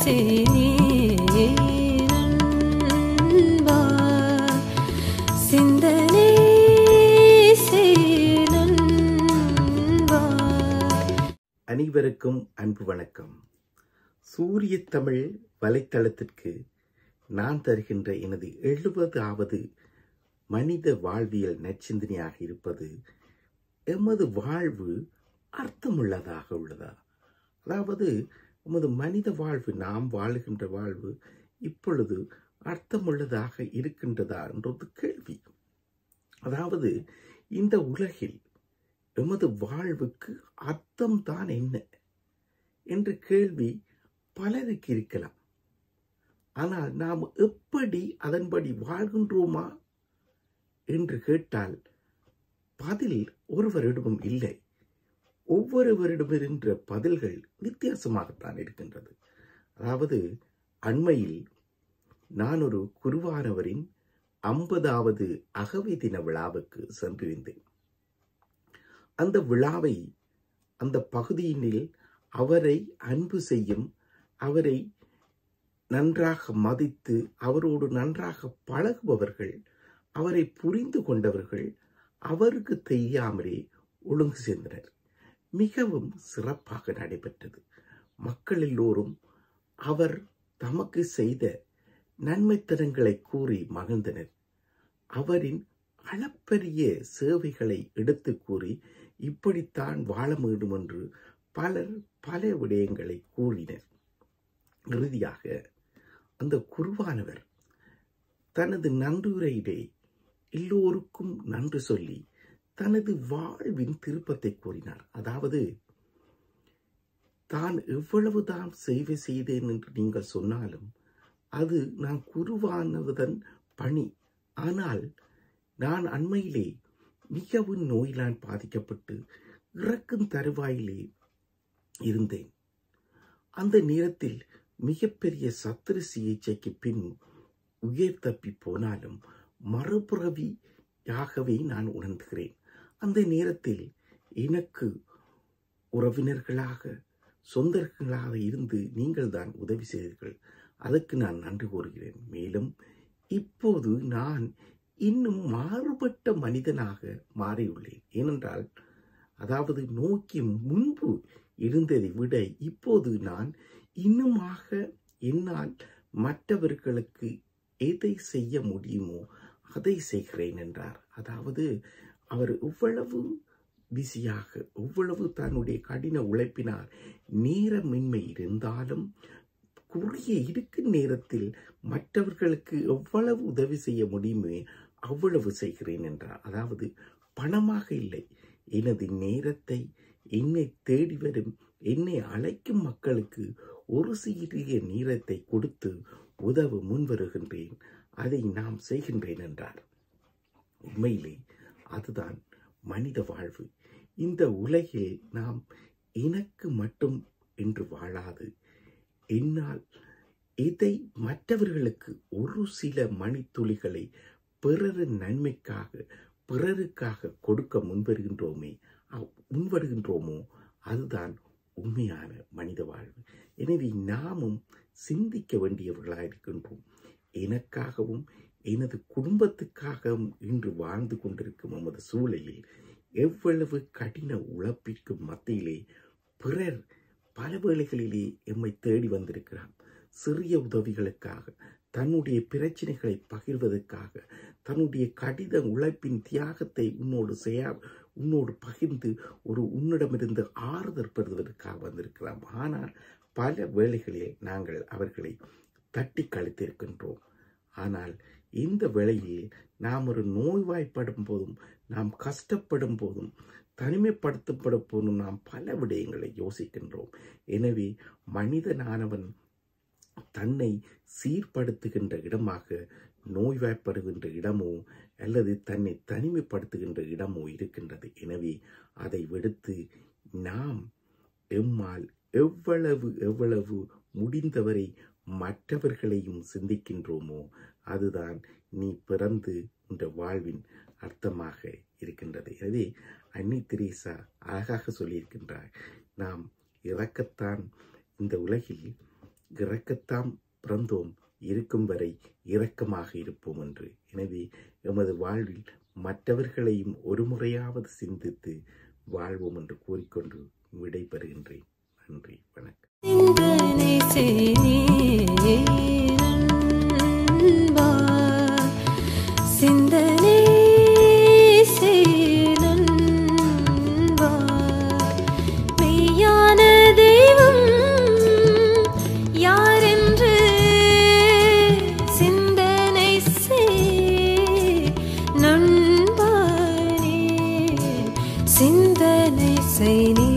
சேனே நண்பா சிந்தனை சேனன்பா அனைவருக்கும் அன்பு வணக்கம் சூரிய தமிழ் வலைத்தளத்திற்கு நான் தருகின்ற எனது எழுபதாவது மனித வாழ்வியல் நற்சிந்தனையாக இருப்பது எமது வாழ்வு அர்த்தமுள்ளதாக உள்ளதா அதாவது எமது மனித வாழ்வு நாம் வாழுகின்ற வாழ்வு இப்பொழுது அர்த்தமுள்ளதாக இருக்கின்றதா என்றது கேள்வி அதாவது இந்த உலகில் எமது வாழ்வுக்கு அர்த்தம் தான் என்ன என்ற கேள்வி பலருக்கு இருக்கலாம் ஆனால் நாம் எப்படி அதன்படி வாழ்கின்றோமா என்று கேட்டால் பதில் ஒருவரிடமும் இல்லை ஒவ்வொருவரிடமிருந்த பதில்கள் வித்தியாசமாகத்தான் இருக்கின்றது அதாவது அண்மையில் நான் ஒரு குருவானவரின் ஐம்பதாவது அகவை தின விழாவுக்கு சென்றிருந்தேன் அந்த விழாவை அந்த பகுதியினில் அவரை அன்பு செய்யும் அவரை நன்றாக மதித்து அவரோடு நன்றாக பழகுபவர்கள் அவரை புரிந்து கொண்டவர்கள் அவருக்கு தெரியாமலே ஒழுங்கு சேர்ந்தனர் மிகவும் சிறப்பாக நடைபெற்றது மக்கள் எல்லோரும் அவர் தமக்கு செய்த நன்மைத்தனங்களை கூறி மகிழ்ந்தனர் அவரின் அளப்பரிய சேவைகளை எடுத்து கூறி இப்படித்தான் வாழ வேண்டும் என்று பலர் பல விடயங்களை கூறினர் இறுதியாக அந்த குருவானவர் தனது நன்றியுரையிலே எல்லோருக்கும் நன்றி சொல்லி தனது வாழ்வின் திருப்பத்தை கூறினார் அதாவது தான் எவ்வளவுதான் சேவை செய்தேன் என்று நீங்கள் சொன்னாலும் அது நான் குருவானவதன் பணி ஆனால் நான் அண்மையிலே மிகவும் நோயிலான் பாதிக்கப்பட்டு இறக்கும் தருவாயிலே இருந்தேன் அந்த நேரத்தில் மிகப்பெரிய சத்திர சிகிச்சைக்கு பின் உயிர் தப்பி போனாலும் மறுபிறவியாகவே நான் உணர்ந்துகிறேன் அந்த நேரத்தில் எனக்கு உறவினர்களாக சொந்தர்களாக இருந்து நீங்கள் தான் உதவி செய்தீர்கள் அதற்கு நான் நன்றி கூறுகிறேன் மேலும் இப்போது நான் இன்னும் மாறுபட்ட மனிதனாக மாறியுள்ளேன் ஏனென்றால் அதாவது நோக்கி முன்பு இருந்ததை விட இப்போது நான் இன்னுமாக என்னால் மற்றவர்களுக்கு எதை செய்ய முடியுமோ அதை செய்கிறேன் என்றார் அதாவது அவர் எவ்வளவு பிஸியாக எவ்வளவு தன்னுடைய கடின உழைப்பினார் நேரமின்மை இருந்தாலும் குறுகிய இருக்கும் நேரத்தில் மற்றவர்களுக்கு எவ்வளவு உதவி செய்ய முடியுமே அவ்வளவு செய்கிறேன் என்றார் அதாவது பணமாக இல்லை எனது நேரத்தை என்னை தேடி வரும் என்னை அழைக்கும் மக்களுக்கு ஒரு சிறிய நேரத்தை கொடுத்து உதவ முன்வருகின்றேன் அதை நாம் செய்கின்றேன் என்றார் உண்மையிலே அதுதான் மனித வாழ்வு இந்த உலகில் நாம் எனக்கு மட்டும் என்று வாழாது என்னால் இதை மற்றவர்களுக்கு ஒரு சில மணித்துளிகளை பிறரின் நன்மைக்காக பிறருக்காக கொடுக்க முன்வருகின்றோமே அ- முன்வருகின்றோமோ அதுதான் உண்மையான மனித வாழ்வு எனவே நாமும் சிந்திக்க வேண்டியவர்களாக இருக்கின்றோம் எனக்காகவும் எனது குடும்பத்துக்காகவும் இன்று வாழ்ந்து கொண்டிருக்கும் நமது சூழலில் எவ்வளவு கடின உழைப்பிற்கு மத்தியிலே பிறர் பல வேளைகளிலே எம்மை தேடி வந்திருக்கிறார் சிறிய உதவிகளுக்காக தன்னுடைய பிரச்சனைகளை பகிர்வதற்காக தன்னுடைய கடித உழைப்பின் தியாகத்தை உன்னோடு செய்ய உன்னோடு பகிர்ந்து ஒரு உன்னிடமிருந்து ஆறுதல் பெறுவதற்காக வந்திருக்கலாம் ஆனால் பல வேளைகளில் நாங்கள் அவர்களை தட்டி கழித்திருக்கின்றோம் ஆனால் இந்த வேளையில் நாம் ஒரு நோய்வாய்ப்படும் போதும் நாம் கஷ்டப்படும் போதும் தனிமைப்படுத்தப்படும் போதும் நாம் பல விடயங்களை யோசிக்கின்றோம் எனவே மனிதனானவன் தன்னை சீர்படுத்துகின்ற இடமாக நோய்வாய்ப்படுகின்ற இடமோ அல்லது தன்னை தனிமைப்படுத்துகின்ற இடமோ இருக்கின்றது எனவே அதை விடுத்து நாம் எம்மால் எவ்வளவு எவ்வளவு முடிந்தவரை மற்றவர்களையும் சிந்திக்கின்றோமோ அதுதான் நீ பிறந்து உன்ற வாழ்வின் அர்த்தமாக இருக்கின்றது எனவே அன்னி திரேசா அழகாக சொல்லியிருக்கின்றார் நாம் இறக்கத்தான் இந்த உலகில் இறக்கத்தாம் பிறந்தோம் இருக்கும் வரை இரக்கமாக இருப்போம் என்று எனவே எமது வாழ்வில் மற்றவர்களையும் ஒரு முறையாவது சிந்தித்து வாழ்வோம் என்று கூறிக்கொண்டு விடைபெறுகின்றேன் நன்றி வணக்கம் சிந்தனை செய்நன்பா சிந்தனை செய்நன்பா மெய்யான தெய்வம் யாரென்று சிந்தனை செய் நண்பனே சிந்தனை செய் நீ